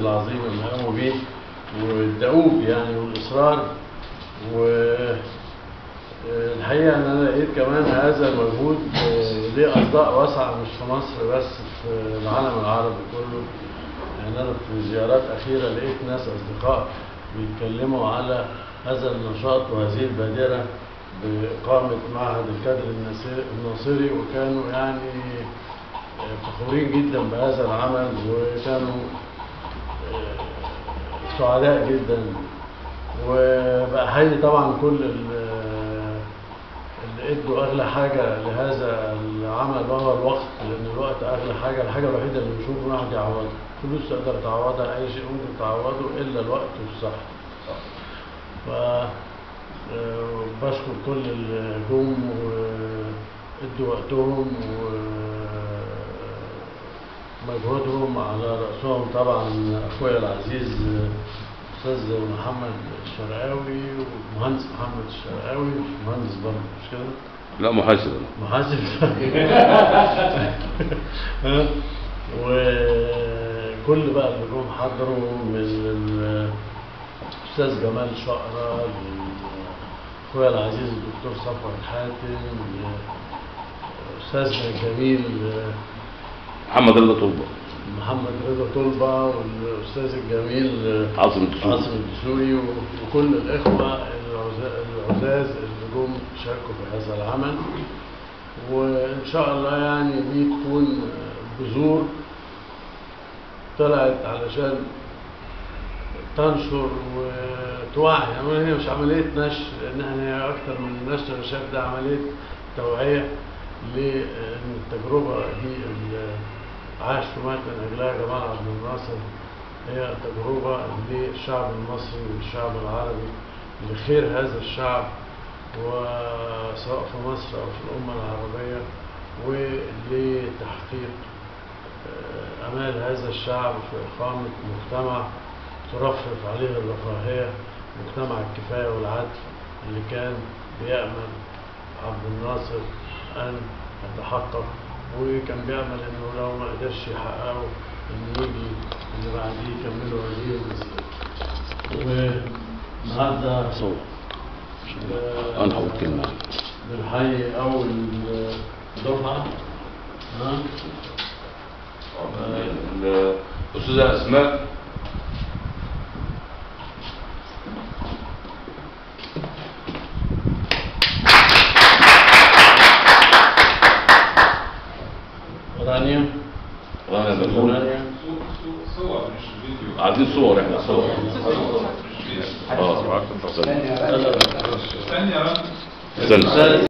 العظيم اللي قاموا بيه والدؤوب يعني والإصرار و آه، الحقيقة إن أنا لقيت كمان هذا المجهود آه، ليه أصداء واسعة مش في مصر بس في العالم العربي كله يعني أنا في زيارات أخيرة لقيت ناس أصدقاء بيتكلموا على هذا النشاط وهذه البادرة بإقامة معهد الكادر الناصري- الناصري وكانوا يعني آه، فخورين جدا بهذا العمل وكانوا آه، سعداء جدا وبأحيي طبعا كل ال- اللي ادوا اغلى حاجه لهذا العمل وهو الوقت لان الوقت اغلى حاجه الحاجه الوحيده اللي بنشوف الواحد يعوضها فلوس تقدر تعوضها اي شيء ممكن تعوضه الا الوقت والصحه ف آه، بشكر كل اللي جم وادوا وقتهم ومجهودهم على رأسهم طبعا أخويا العزيز آه، أستاذ محمد الشرقاوي ومهندس محمد الشرقاوي مش مهندس برضه مش كده؟ لا محاسب محاسب ها؟ وكل بقى اللي جم حضروا من ال- الاستاذ جمال شقرة اخويا العزيز الدكتور صفوت حاتم استاذنا الجميل محمد رضا طلبه محمد رضا طلبة والاستاذ الجميل عاصم الدسوقي. عاصم الدسوقي وكل الاخوه العزا- العزاز اللي جم شاركوا في هذا العمل وان شاء الله يعني دي تكون بذور طلعت علشان تنشر وتوعي يعني هي مش عملية نشر لأن احنا هي أكتر من نشر أنا شايف ده عملية توعية لأن التجربة دي اللي عاش ومات من أجلها جمال عبد الناصر هي تجربة للشعب المصري والشعب العربي لخير هذا الشعب وسواء في مصر أو في الأمة العربية ولتحقيق آه، أمال هذا الشعب في إقامة مجتمع ترفرف عليه الرفاهية مجتمع الكفاية والعدل اللي كان بيأمل عبد الناصر أن يتحقق وكان بيأمل إنه لو ما قدرش يحققه إن يجي اللي بعديه يكملوا هذه المسيرة. والنهارده صور آه، أنحو الكلمة. بنحيي أول دفعة ها الأستاذة أسماء رانيا رنا بنقول رانيا صور مش فيديو عايزين صور احنا صور مش فيديو اه استنى ثانية رن استنى